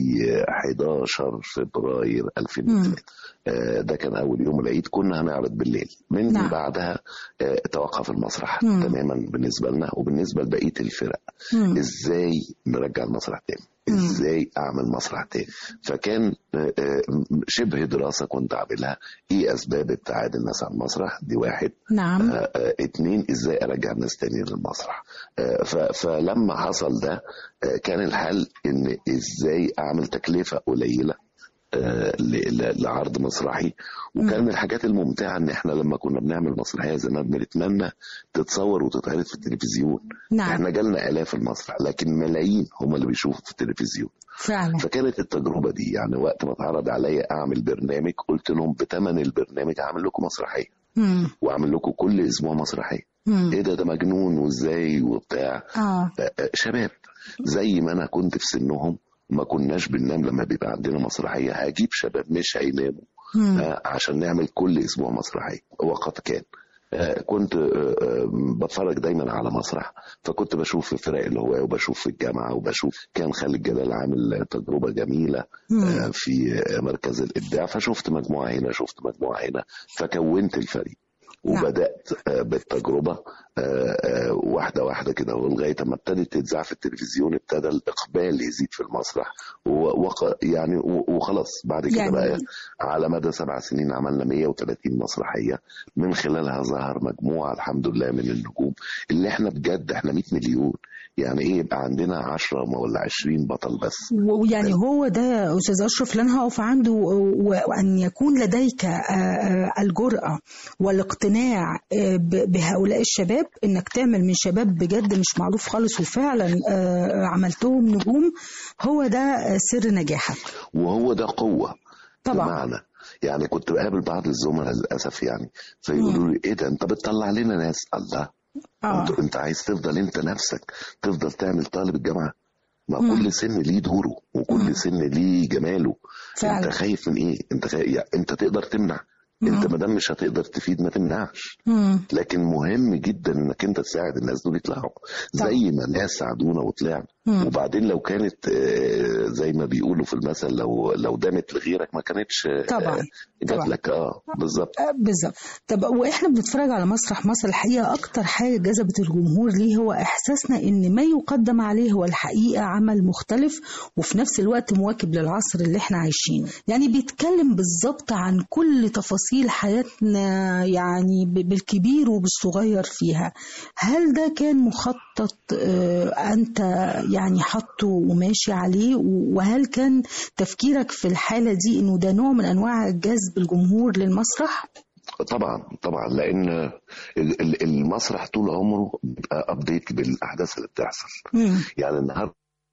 H: 11 فبراير 2003 آه، ده كان أول يوم العيد كنا هنعرض بالليل من
B: نعم.
H: بعدها آه، توقف المسرح
B: مم.
H: تماما بالنسبة لنا وبالنسبة لبقية الفرق
B: مم.
H: ازاي نرجع المسرح تاني
B: مم.
H: ازاي اعمل مسرح تاني فكان آه، آه، شبه دراسة كنت عاملها ايه اسباب ابتعاد الناس عن المسرح دي واحد
B: نعم
H: آه، آه، اتنين ازاي ارجع الناس تاني للمسرح آه، ف- فلما حصل ده آه، كان الحل ان ازاي اعمل تكلفة قليلة آه، ل- ل- لعرض مسرحي وكان من الحاجات الممتعة ان احنا لما كنا بنعمل مسرحية زمان بنتمنى تتصور وتتعرض في التلفزيون
B: نعم.
H: احنا جالنا الاف المسرح لكن ملايين هم اللي بيشوفوا في التلفزيون
B: فعلا
H: فكانت التجربة دي يعني وقت ما اتعرض عليا اعمل برنامج قلت لهم بتمن البرنامج هعمل لكم مسرحية
B: مم.
H: واعمل لكم كل اسبوع مسرحية
B: مم.
H: ايه ده ده مجنون وازاي وبتاع
B: اه
H: آه، آه، شباب زي ما انا كنت في سنهم ما كناش بننام لما بيبقى عندنا مسرحية هجيب شباب مش هيناموا
B: مم.
H: آه، عشان نعمل كل اسبوع مسرحية وقد كان آه، كنت آه، آه، بتفرج دايما على مسرح فكنت بشوف في فرق الهواة وبشوف في الجامعة وبشوف كان خالد جلال عامل تجربة جميلة آه، في آه، مركز الإبداع فشفت مجموعة هنا شفت مجموعة هنا فكونت الفريق وبدات آه، بالتجربه آه، آه، واحده واحده كده ولغايه ما ابتدت تتذاع في التلفزيون ابتدى الاقبال يزيد في المسرح و- وق- يعني و- وخلاص بعد كده
B: يعني-
H: بقى على مدى سبع سنين عملنا 130 مسرحيه من خلالها ظهر مجموعه الحمد لله من النجوم اللي احنا بجد احنا 100 مليون يعني ايه يبقى عندنا 10 ولا 20 بطل بس
B: ويعني هو ده يا استاذ اشرف اللي انا هقف عنده و- وان يكون لديك آه، آه، الجرأه والاقتناع آه، ب- بهؤلاء الشباب انك تعمل من شباب بجد مش معروف خالص وفعلا آه، عملتهم نجوم هو ده آه، سر نجاحك
H: وهو ده قوة
B: طبعا.
H: بمعنى يعني كنت بقابل بعض الزملاء للأسف يعني فيقولوا لي إيه ده أنت بتطلع لنا ناس الله
B: آه.
H: أنت, أنت عايز تفضل أنت نفسك تفضل تعمل طالب الجامعة ما
B: مم.
H: كل سن ليه دوره وكل سن ليه جماله
B: فعلا.
H: انت خايف من ايه انت خايف يعني انت تقدر تمنع انت ما دام مش هتقدر تفيد ما تمنعش
B: مم.
H: لكن مهم جدا انك انت تساعد الناس دول يطلعوا زي ما الناس ساعدونا وطلعنا
B: مم.
H: وبعدين لو كانت آه، زي ما بيقولوا في المثل لو لو دامت لغيرك ما كانتش آه،
B: طبعاً.
H: جات
B: طبعاً.
H: لك اه بالظبط
B: آه، بالظبط طب واحنا بنتفرج على مسرح مصر الحقيقه اكتر حاجه جذبت الجمهور ليه هو احساسنا ان ما يقدم عليه هو الحقيقه عمل مختلف وفي نفس الوقت مواكب للعصر اللي احنا عايشينه يعني بيتكلم بالظبط عن كل تفاصيل حياتنا يعني ب- بالكبير وبالصغير فيها هل ده كان مخطط آه، انت يعني حاطه وماشي عليه وهل كان تفكيرك في الحاله دي انه ده نوع من انواع جذب الجمهور للمسرح
H: طبعا طبعا لان ال- ال- المسرح طول عمره بيبقى ابديت بالاحداث اللي بتحصل
B: مم.
H: يعني النهارده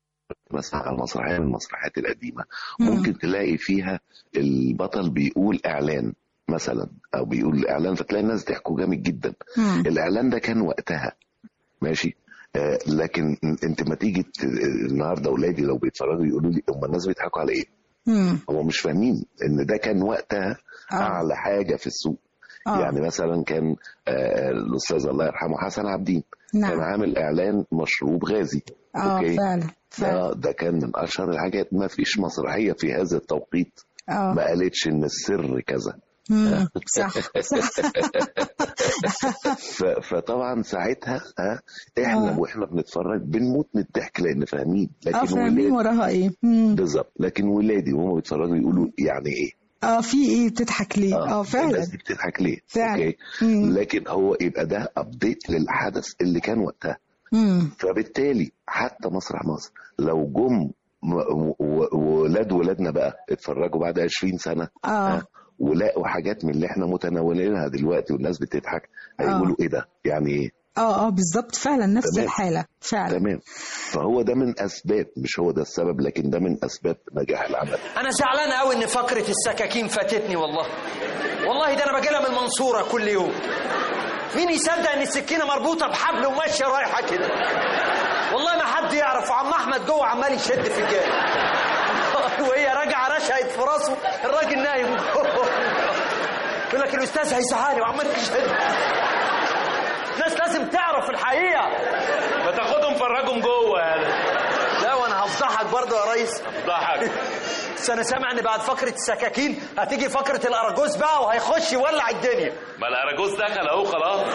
H: مثلا على المسرحيه من المسرحيات القديمه
B: مم.
H: ممكن تلاقي فيها البطل بيقول اعلان مثلا او بيقول اعلان فتلاقي الناس ضحكوا جامد جدا
B: مم.
H: الاعلان ده كان وقتها ماشي آه لكن انت ما تيجي ت- النهارده اولادي لو بيتفرجوا يقولوا لي هم الناس بيضحكوا على ايه؟
B: مم.
H: هم مش فاهمين ان ده كان وقتها
B: آه.
H: اعلى حاجه في السوق
B: آه.
H: يعني مثلا كان آه الاستاذ الله يرحمه حسن عبدين
B: نعم.
H: كان عامل اعلان مشروب غازي
B: اه فعلا
H: ده, ده كان من اشهر الحاجات ما فيش مسرحيه في هذا التوقيت
B: اه
H: ما قالتش ان السر كذا
B: مم. صح صح
H: ف- فطبعا ساعتها ها احنا
B: آه.
H: واحنا بنتفرج بنموت من الضحك لان فاهمين
B: اه
H: لكن
B: فاهمين
H: ولادي
B: وراها ايه مم.
H: بالظبط لكن ولادي وهم بيتفرجوا يقولوا يعني ايه
B: اه في ايه بتضحك ليه اه فعلا
H: الناس دي بتضحك ليه
B: فعلا.
H: اوكي
B: مم.
H: لكن هو يبقى ده ابديت للحدث اللي كان وقتها
B: مم.
H: فبالتالي حتى مسرح مصر لو جم م- و- ولاد ولادنا بقى اتفرجوا بعد 20 سنه
B: اه
H: ها، ولقوا حاجات من اللي احنا متناولينها دلوقتي والناس بتضحك هيقولوا ايه ده يعني ايه
B: اه اه بالظبط فعلا نفس
H: تمام.
B: الحاله فعلا
H: تمام فهو ده من اسباب مش هو ده السبب لكن ده من اسباب نجاح العمل
U: انا زعلان قوي ان فقره السكاكين فاتتني والله والله ده انا باجي لها من المنصوره كل يوم مين يصدق ان السكينه مربوطه بحبل وماشيه رايحه كده والله ما حد يعرف وعم احمد جوه عمال يشد في الجاي وهي راجعه رشقت في راسه الراجل نايم يقول لك الاستاذ هيزعلي وعمال يشد الناس لازم تعرف الحقيقه
E: ما تاخدهم فرجهم جوه يعني
U: لا وانا هفضحك برضه يا ريس
E: ضحك
U: بس انا سامع ان بعد فقره السكاكين هتيجي فقره الاراجوز بقى وهيخش يولع الدنيا
E: ما الاراجوز دخل اهو خلاص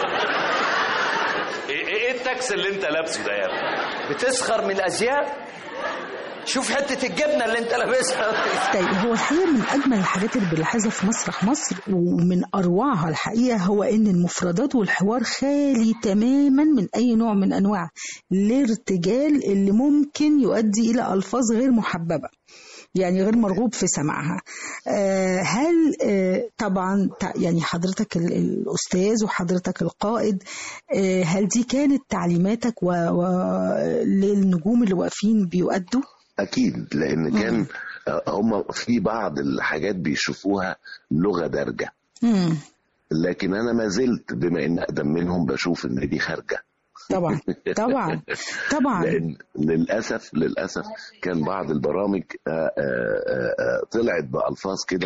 E: ايه ايه إيه التاكس اللي انت لابسه ده يا ابني
U: بتسخر من الازياء شوف حته الجبنه اللي انت لابسها
B: طيب هو الحقيقه من اجمل الحاجات اللي بنلاحظها في مسرح مصر ومن اروعها الحقيقه هو ان المفردات والحوار خالي تماما من اي نوع من انواع الارتجال اللي ممكن يؤدي الى الفاظ غير محببه يعني غير مرغوب في سماعها آه، هل آه، طبعا تع- يعني حضرتك ال- الأستاذ وحضرتك القائد آه، هل دي كانت تعليماتك و... و... للنجوم اللي واقفين بيؤدوا؟
H: اكيد لان كان آه، هم في بعض الحاجات بيشوفوها لغه دارجه
B: مم.
H: لكن انا ما زلت بما ان اقدم منهم بشوف ان دي خارجه
B: طبعا طبعا طبعا
H: لان للاسف للاسف كان بعض البرامج آه، آه، آه، طلعت بالفاظ كده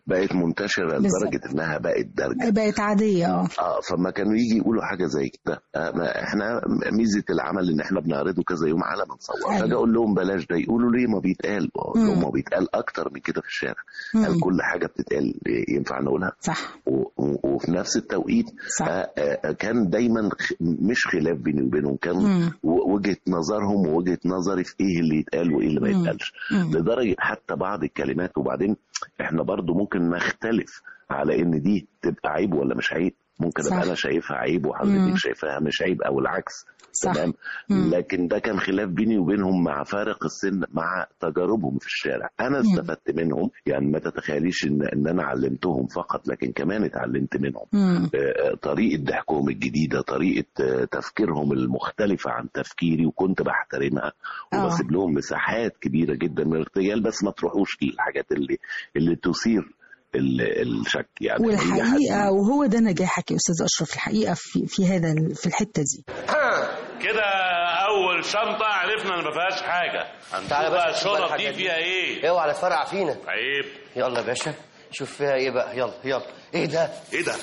H: بقت منتشره
B: بالظبط.
H: لدرجه انها بقت درجه
B: بقت عادية اه
H: اه فما كانوا يجي يقولوا حاجه زي كده آه ما احنا ميزه العمل ان احنا بنعرضه كذا يوم على ما نصور
B: أيوة.
H: فاجي اقول لهم بلاش ده يقولوا ليه ما بيتقال اقول لهم
B: مم.
H: ما بيتقال اكتر من كده في الشارع
B: مم.
H: هل كل حاجه بتتقال ينفع نقولها
B: صح
H: و- و- وفي نفس التوقيت
B: صح.
H: آه، آه، كان دايما خ- مش خلاف بيني وبينهم كان
B: مم.
H: و- وجهه نظرهم ووجهه نظري في ايه اللي يتقال وايه اللي ما
B: مم.
H: يتقالش
B: مم.
H: لدرجه حتى بعض الكلمات وبعدين احنا برضو ممكن نختلف على ان دي تبقى عيب ولا مش عيب ممكن
B: صح.
H: ابقى انا شايفها عيب
B: مم.
H: وحضرتك شايفاها مش عيب او العكس
B: صح.
H: تمام
B: مم.
H: لكن ده كان خلاف بيني وبينهم مع فارق السن مع تجاربهم في الشارع انا
B: مم.
H: استفدت منهم يعني ما تتخيليش ان ان انا علمتهم فقط لكن كمان اتعلمت منهم
B: مم.
H: آه، طريقة ضحكهم الجديدة طريقة آه، تفكيرهم المختلفة عن تفكيري وكنت بحترمها
B: آه.
H: وبسيب لهم مساحات كبيرة جدا من الارتجال بس ما تروحوش في الحاجات اللي اللي تثير ال- الشك يعني أي حد-
B: والحقيقة وهو ده نجاحك يا أستاذ أشرف الحقيقة في, في هذا ال- في الحتة دي
K: كده اول شنطه عرفنا ان ما فيهاش حاجه هنشوف
A: تعالى
K: بقى
A: بس نشوف
K: الشنط
A: الحاجات
K: دي
A: دي.
K: فيها ايه
A: اوعى تفرقع فينا
K: عيب
A: يلا يا باشا شوف فيها ايه بقى يلا يلا ايه ده
K: ايه ده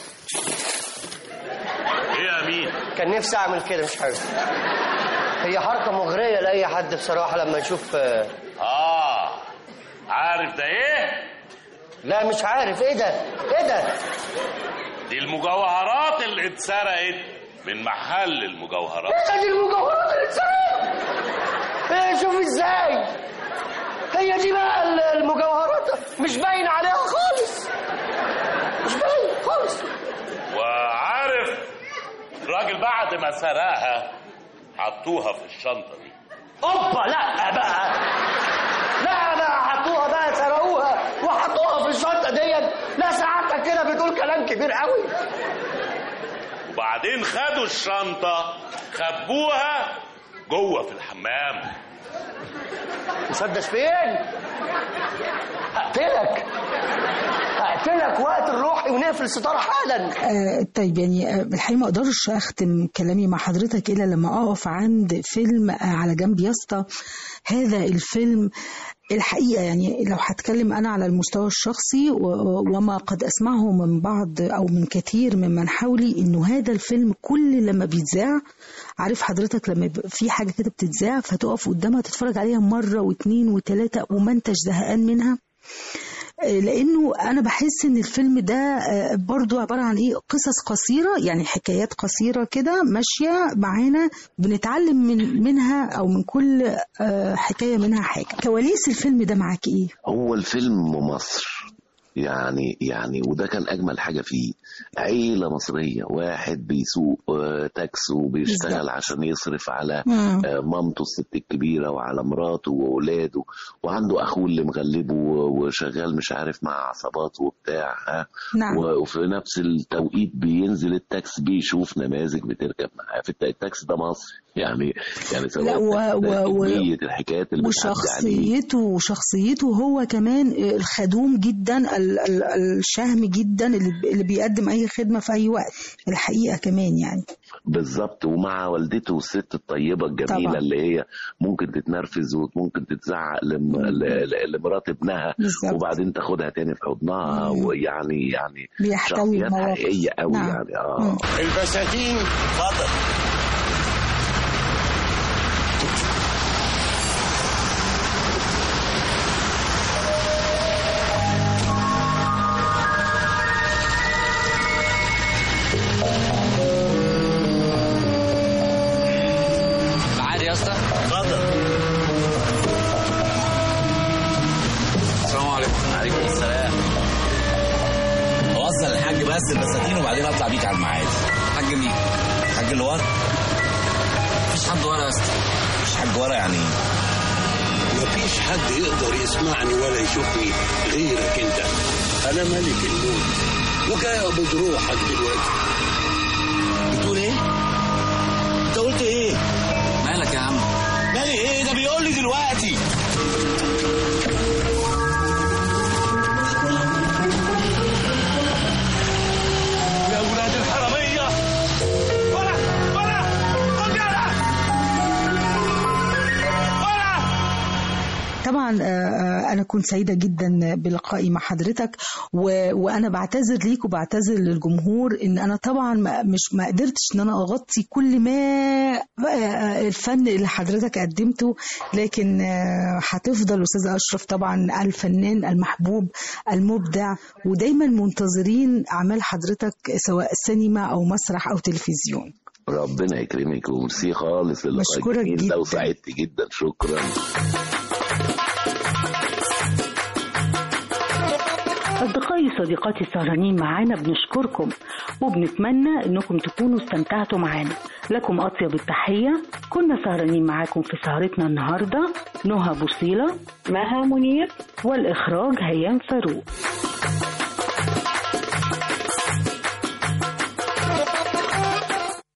K: ايه يا امين
A: كان نفسي اعمل كده مش حاجه هي حركه مغريه لاي حد بصراحه لما يشوف آه،
K: اه عارف ده ايه
A: لا مش عارف ايه ده ايه ده
K: دي المجوهرات اللي اتسرقت من محل المجوهرات
A: ايه دي المجوهرات اللي اتسرقت ايه شوف ازاي هي دي بقى ال- المجوهرات مش باين عليها خالص مش باين خالص
K: وعارف الراجل بعد ما سرقها حطوها في الشنطه دي
A: اوبا لا بقى لا بقى حطوها بقى سرقوها وحطوها في الشنطه ديت لا ساعتك كده بتقول كلام كبير قوي
K: وبعدين خدوا الشنطه خبوها جوه في الحمام
A: مسدس فين هقتلك هقتلك وقت الروحي ونقفل الستاره حالا
B: آه طيب يعني آه الحقيقة ما أقدرش أختم كلامي مع حضرتك إلا لما أقف عند فيلم آه على جنب يا اسطى هذا الفيلم الحقيقة يعني لو هتكلم أنا على المستوى الشخصي و- وما قد أسمعه من بعض أو من كثير ممن حولي إنه هذا الفيلم كل لما بيتذاع عارف حضرتك لما يبقى في حاجة كده بتتذاع فتقف قدامها تتفرج عليها مرة واثنين وثلاثة وما انتش زهقان منها آه، لانه انا بحس ان الفيلم ده آه، برضو عباره عن ايه قصص قصيره يعني حكايات قصيره كده ماشيه معانا بنتعلم من منها او من كل آه، حكايه منها حاجه كواليس الفيلم ده معاك ايه
H: هو الفيلم مصر يعني يعني وده كان اجمل حاجه فيه عيله مصريه واحد بيسوق آه، تاكس وبيشتغل
B: بالظبط.
H: عشان يصرف على
B: مم.
H: آه، مامته الست الكبيره وعلى مراته واولاده وعنده اخوه اللي مغلبه و- وشغال مش عارف مع عصابات وبتاع ها
B: نعم.
H: و- وفي نفس التوقيت بينزل التاكس بيشوف نماذج بتركب معاه في الت- التاكس ده مصر يعني يعني سواء
B: لا، و-
H: التاكس ده
B: و- و-
H: كمية الحكايات اللي بتعدي عليه
B: وشخصيته وشخصيته هو كمان الخدوم جدا ال- ال- الشهم جدا اللي اللي بيقدم اي خدمه في اي وقت الحقيقه كمان يعني
H: بالظبط ومع والدته الست الطيبة الجميلة
B: طبعا.
H: اللي هي ممكن تتنرفز وممكن تتزعق لم... ل- ل- لمرات ابنها
B: بالظبط.
H: وبعدين تاخدها تاني في حضنها ويعني يعني
B: بيحتوي
H: شخصيات
B: المواقف.
H: حقيقية قوي
B: نعم.
H: يعني اه
F: البساتين
K: اتفضل
V: معادي يا اسطى
K: اتفضل
V: السلام عليكم
N: عليكم السلام اوصل الحاج بس البساتين وبعدين اطلع بيك على المعادي
V: حاج مين
N: الحاج اللي ورا
V: مفيش حد ورا يا اسطى
N: مش حاج ورا يعني ايه
W: مفيش حد يقدر يسمعني ولا يشوفني غيرك انت انا ملك الموت وجاي بروحك دلوقتي
N: بتقول ايه انت قلت ايه
V: مالك يا عم
N: مالي ايه ده بيقول لي دلوقتي
K: يا ولاد الحراميه ولا ولا رجاله
B: طبعا آه، آه، أنا كنت سعيدة جدا بلقائي مع حضرتك و... وأنا بعتذر ليك وبعتذر للجمهور إن أنا طبعا ما مش ما قدرتش إن أنا أغطي كل ما آه، الفن اللي حضرتك قدمته لكن آه، هتفضل أستاذ أشرف طبعا الفنان المحبوب المبدع ودايما منتظرين أعمال حضرتك سواء سينما أو مسرح أو تلفزيون
H: ربنا يكرمك وميرسي خالص للقاء
B: بشكرك
H: الجميل
B: جداً.
H: ده وسعدت جدا شكرا
B: أصدقائي صديقاتي السهرانين معانا بنشكركم وبنتمنى أنكم تكونوا استمتعتوا معانا لكم أطيب التحية كنا سهرانين معاكم في سهرتنا النهاردة نهى بوصيلة مها منير والإخراج هيام فاروق